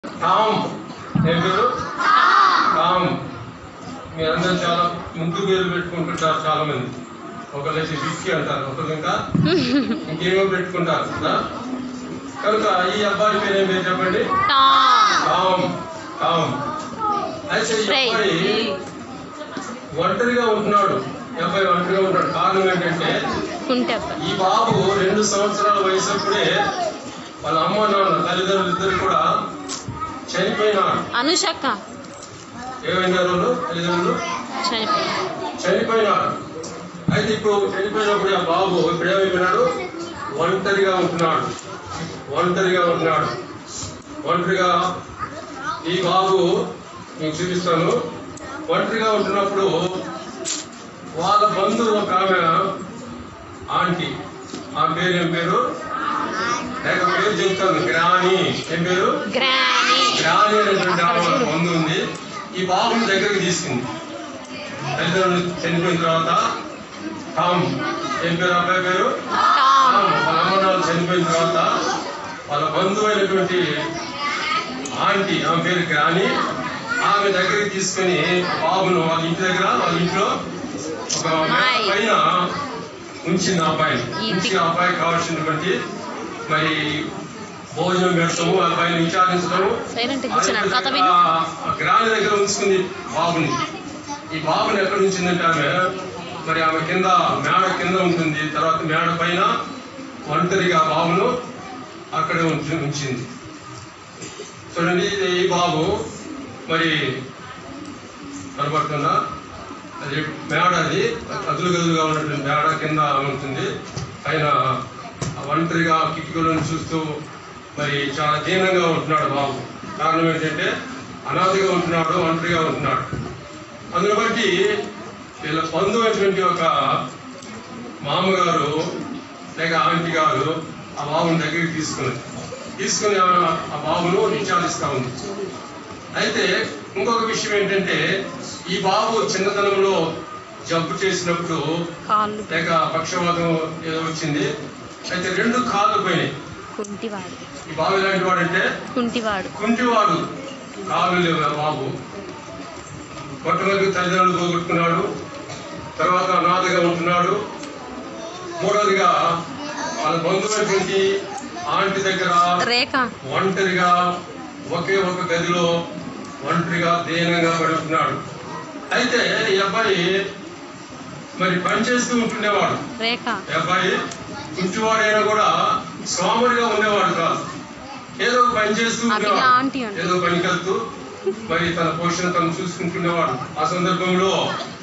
Tom ఏం పేరు Tom మీరందరూ చాలా ముద్దు పేరు పెట్టుకుంటుంటారు చాలా మంది ఒకళ్ళైతే విక్కీ అంటారు ఒకళ్ళు ఇంకా ఇంకేమో పెట్టుకుంటారు కదా? కనుక ఈ అబ్బాయి పేరు ఏం పేరు చెప్పండి టామ్ టామ్ టామ్ అయితే ఈ Ray. అబ్బాయి ఒంటరిగా ఉంటున్నాడు ఈ అబ్బాయి ఒంటరిగా ఉంటున్నాడు కారణం ఏంటంటే ఉంటే అబ్బాయి. ఈ బాబు రెండు సంవత్సరాల వయసప్పుడే వాళ్ళ అమ్మ నాన్న తల్లిదండ్రులు ఇద్దరు కూడా చనిపోయినారు అనుషక్క ఏమైనారు వాళ్ళు తల్లిదండ్రులు చనిపోయింది చనిపోయినారు అయితే ఇప్పుడు చనిపోయినప్పుడు ఆ బాబు ఇప్పుడు ఏమైపోయినాడు ఒంటరిగా ఉంటున్నాడు ఒంటరిగా ఉంటున్నాడు ఒంటరిగా ఈ బాబు మీకు చూపిస్తాను ఒంటరిగా ఉంటున్నప్పుడు వాళ్ళ బంధువు ఒక ఆమె ఆంటీ ఆ పేరు ఏం పేరు లేక పేరు చెప్తాను గ్రాని ఏం పేరు గ్రానీ గ్రాని అనేటువంటి ఆమె వాళ్ళ బంధువు ఉంది ఈ బాబుని దగ్గరికి తీసుకుంది తల్లిదండ్రులు చనిపోయిన తర్వాత టామ్ ఏం పేరు అబ్బాయి పేరు టామ్ టామ్ వాళ్ళ అమ్మ నాన్న చనిపోయిన తర్వాత వాళ్ళ బంధువు అయినటువంటి ఆంటీ ఆమె పేరు గ్రాని ఆమె దగ్గరికి తీసుకుని బాబును వాళ్ళ ఇంటి దగ్గర వాళ్ళ ఇంట్లో ఒక మేడ పైన ఉంచింది ఆ అబ్బాయిని ఉంచి ఆ అబ్బాయికి కావాల్సినటువంటి మరి భోజనం పెడతాము వాళ్ళ పైన విచారించడము సైలెంట్ కూర్చున్నాడు కథ విని ఆ- ఆ గ్రాని దగ్గర ఉంచుకుంది బాబుని ఈ బాబుని ఎక్కడ ఉంచిందంటే ఆమె మరి ఆమె కింద మేడ కింద ఉంటుంది తర్వాత మేడ పైన ఒంటరిగా బాబును అక్కడే ఉంచి ఉంచింది చూడండి ఇది ఈ బాబు మరి కనబడుతుందా అది మేడ అది అదులు గదులుగా ఉన్నటువంటి మేడ కింద ఉంటుంది పైన ఆ ఒంటరిగా కిటికీలను చూస్తూ మరి చాలా దీనంగా ఉంటున్నాడు బాబు కారణం ఏంటంటే అనాథగా ఉంటున్నాడు ఒంటరిగా ఉంటున్నాడు అందును బట్టి వీళ్ళ బంధువు అయినటువంటి ఒక మామగారు లేక ఆంటీ గారు ఆ బాబుని దగ్గరికి తీసుకుని తీసుకుని ఆ- ఆ బాబును విచారిస్తా ఉంది అయితే ఇంకొక విషయం ఏంటంటే ఈ బాబు చిన్నతనంలో జబ్బు చేసినప్పుడు కాళ్ళు లేక పక్షవాతం ఏదో వచ్చింది అయితే రెండు కాళ్ళు పోయినాయి కుంటివాడు ఈ బాబు ఎలాంటి వాడంటే కుంటివాడు కుంటివాడు కాళ్ళు లేవు ఆ బాబు మొట్టమొదటి తల్లిదండ్రులు పోగొట్టుకున్నాడు తర్వాత అనాథగా ఉంటున్నాడు మూడవదిగా వాళ్ళ బంధువులటువంటి ఆంటీ దగ్గర రేఖ ఒంటరిగా ఒకే ఒక గదిలో ఒంటరిగా దీనంగా పడి ఉంటున్నాడు అయితే ఈ అబ్బాయి మరి పని చేస్తూ ఉంటుండేవాడు రేఖ ఈ అబ్బాయి కుంటివాడైనా కూడా సోమరిగా ఉండేవాడు కాదు ఏదో ఒక పని చేస్తూ అది ఉండేవాడు ఆంటీ అంటే. ఏదో పనికి వెళ్తూ మరి తన పోషణ తను చూసుకుంటుండేవాడు ఆ సందర్భంలో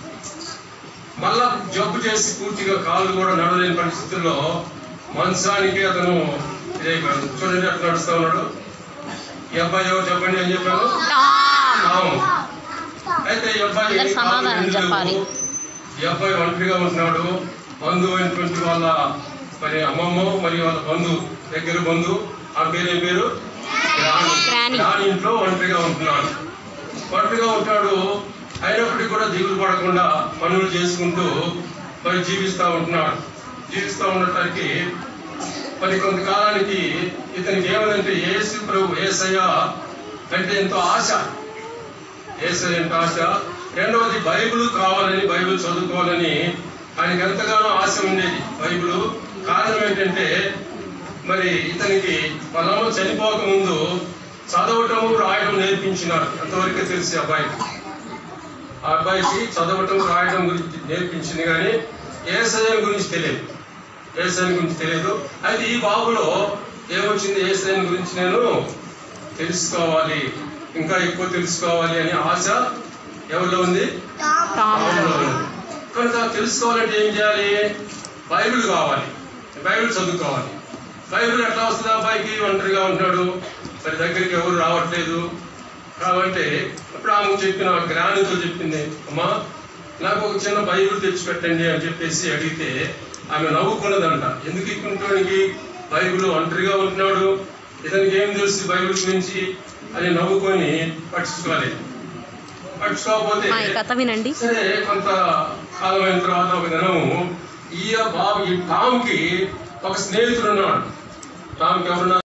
మళ్ళా జబ్బు చేసి పూర్తిగా కాళ్ళు కూడా నడవలేని పరిస్థితుల్లో మంచానికి అతను ఇదైపోయాడు చూడండి అట్లా నడుస్తా ఉన్నాడు ఈ అబ్బాయి ఎవరు చెప్పండి ఏం చెప్పాను టామ్ అవును. అయితే ఈ అబ్బాయి అందరు సమాధానం కాళ్ళు రెండు చెప్పాలి. లేవు. ఈ అబ్బాయి ఒంటరిగా ఉంటున్నాడు బంధువు అయినటువంటి వాళ్ళ మరి అమ్మమ్మ మరి వాళ్ళ బంధువు దగ్గర బంధువు ఆ పేరు ఏం పేరు గ్రాని. రాణి ఇంట్లో ఒంటరిగా ఉంటున్నాడు ఒంటరిగా ఉంటాడు అయినప్పటికీ కూడా దిగులు పడకుండా పనులు చేసుకుంటూ మరి జీవిస్తూ ఉంటున్నాడు జీవిస్తూ ఉండటానికి మరి కొంతకాలానికి ఇతనికి ఏమనంటే యేసు ప్రభు ఏసయ్య అంటే ఎంతో ఆశ ఏసయ్య అంటే ఆశ రెండవది బైబిల్ కావాలని బైబిల్ చదువుకోవాలని ఆయనకి ఎంతగానో ఆశ ఉండేది బైబిల్ కారణం ఏంటంటే మరి ఇతనికి వాళ్ళమ్మ చనిపోక ముందు చదవటము రాయడం నేర్పించినారు అంతవరకే తెలిసి అబ్బాయికి ఆ అబ్బాయికి చదవటం రాయడం గురించి నేర్పించింది కానీ ఏసయం గురించి తెలియదు ఏసయం గురించి తెలియదు అయితే ఈ బాబులో ఏమొచ్చింది ఏసయం గురించి నేను తెలుసుకోవాలి ఇంకా ఎక్కువ తెలుసుకోవాలి అనే ఆశ ఎవరిలో ఉంది టామ్ బాబులో ఉంది కనుక తెలుసుకోవాలంటే ఏం చేయాలి బైబిల్ కావాలి బైబిల్ చదువుకోవాలి బైబిల్ ఎట్లా వస్తుంది అబ్బాయికి ఒంటరిగా ఉంటున్నాడు మరి దగ్గరికి ఎవరు రావట్లేదు కాబట్టి అప్పుడు ఆమె చెప్పిన గ్రానితో చెప్పింది అమ్మా నాకు ఒక చిన్న బైబిల్ తెచ్చిపెట్టండి అని చెప్పేసి అడిగితే ఆమె నవ్వుకున్నదంట ఎందుకు ఇక్కడికి బైబిల్ ఒంటరిగా ఉంటున్నాడు ఇతనికి ఏం తెలుసు బైబిల్ గురించి అని నవ్వుకొని పట్టించుకోలేదు పట్టించుకోకపోతే మా ఈ కథ వినండి సరే కొంత కాలం అయిన తర్వాత ఒక దినము ఈ బాబు ఈ టామ్కి ఒక స్నేహితుడు ఉన్నాడు టామ్కి ఎవరున్నారు